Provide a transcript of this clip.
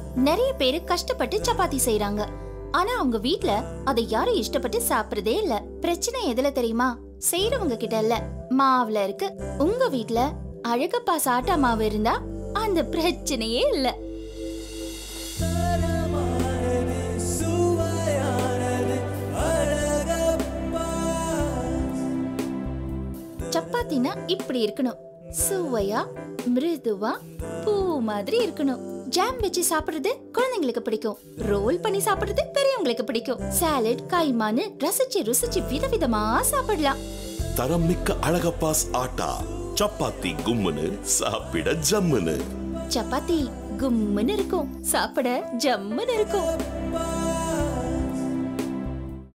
நிறைய பேரு கஷ்டப்பட்டு சப்பாத்தி செய்றாங்க ஆனா அவங்க வீட்ல அதை யாரும் இஷ்டப்பட்டு சாப்பிடுறதே இல்ல பிரச்சனை எதுல தெரியுமா செய்யறவங்க கிட்ட இல்ல மாவுல இருக்கு உங்க வீட்ல அழகப்பா சாட்டா மாவு இருந்தா அந்த பிரச்சனையே இல்ல சப்பாத்தினா இப்படி இருக்கணும் சுவையா மிருதுவா பூ மாதிரி இருக்கணும் ஜாம் வச்சு சாப்பிடுறது குழந்தைங்களுக்கு பிடிக்கும் ரோல் பண்ணி சாப்பிடுறது பெரியவங்களுக்கு பிடிக்கும் சாலட் கைமான்னு ரசிச்சு ருசிச்சு விதவிதமா சாப்பிடலாம் தரம் மிக்க அழகப்பாஸ் ஆட்டா சப்பாத்தி கும்முன்னு சாப்பிட ஜம்முன்னு சப்பாத்தி கும்முன்னு இருக்கும் சாப்பிட ஜம்முன்னு இருக்கும்